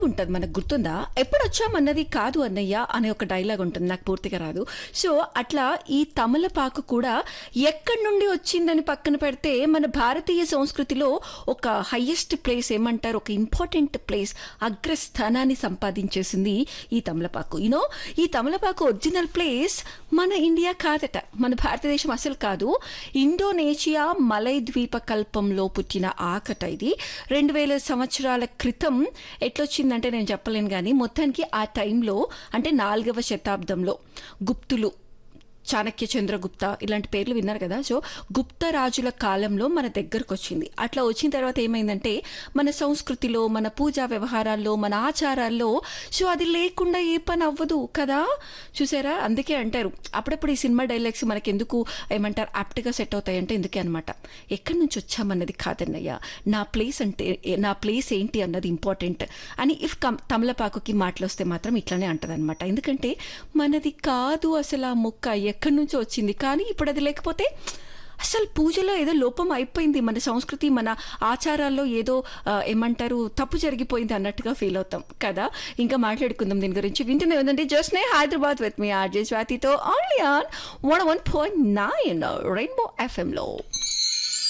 ఉంటుంది మనకు గుర్తుందా ఎప్పుడు వచ్చామన్నది కాదు అన్నయ్య అనే ఒక డైలాగ్ ఉంటుంది నాకు పూర్తిగా రాదు సో అట్లా ఈ తమలపాకు కూడా ఎక్కడి నుండి వచ్చిందని పక్కన పెడితే మన భారతీయ సంస్కృతిలో ఒక హయ్యెస్ట్ ప్లేస్ ఏమంటారు ఒక ఇంపార్టెంట్ ప్లేస్ అగ్రస్థానాన్ని సంపాదించేసింది ఈ తమలపాకు యూనో ఈ తమలపాకు ఒరిజినల్ ప్లేస్ మన ఇండియా కాదట మన భారతదేశం అసలు కాదు ఇండోనేషియా మలై ద్వీప కల్పంలో పుట్టిన ఆకట ఇది రెండు వేల సంవత్సరాల క్రితం ఎట్లొచ్చిందంటే నేను చెప్పలేను కానీ మొత్తానికి ఆ టైంలో అంటే నాలుగవ శతాబ్దంలో గుప్తులు చాణక్య చంద్రగుప్త ఇలాంటి పేర్లు విన్నారు కదా సో గుప్త రాజుల కాలంలో మన దగ్గరకు వచ్చింది అట్లా వచ్చిన తర్వాత ఏమైందంటే మన సంస్కృతిలో మన పూజా వ్యవహారాల్లో మన ఆచారాల్లో సో అది లేకుండా ఏ పని అవ్వదు కదా చూసారా అందుకే అంటారు అప్పుడప్పుడు ఈ సినిమా డైలాగ్స్ మనకి ఎందుకు ఏమంటారు యాప్ట్గా సెట్ అవుతాయంటే ఎందుకే అనమాట ఎక్కడి నుంచి వచ్చామన్నది కాదన్నయ్య నా ప్లేస్ అంటే నా ప్లేస్ ఏంటి అన్నది ఇంపార్టెంట్ అని ఇఫ్ కమ్ తమలపాకుకి మాటలు వస్తే మాత్రం ఇట్లానే అంటదన్నమాట ఎందుకంటే మనది కాదు అసలు ఆ మొక్క ఎక్కడి నుంచో వచ్చింది కానీ ఇప్పుడు అది లేకపోతే అసలు పూజలో ఏదో లోపం అయిపోయింది మన సంస్కృతి మన ఆచారాల్లో ఏదో ఆ, ఏమంటారు తప్పు జరిగిపోయింది అన్నట్టుగా ఫీల్ అవుతాం కదా ఇంకా మాట్లాడుకుందాం దీని గురించి వింటూనే ఉందండి జస్ట్ నే హైదరాబాద్ విత్ మీ ఆర్జే స్వాతితో only on one one point nine rainbow ఎఫ్ఎంలో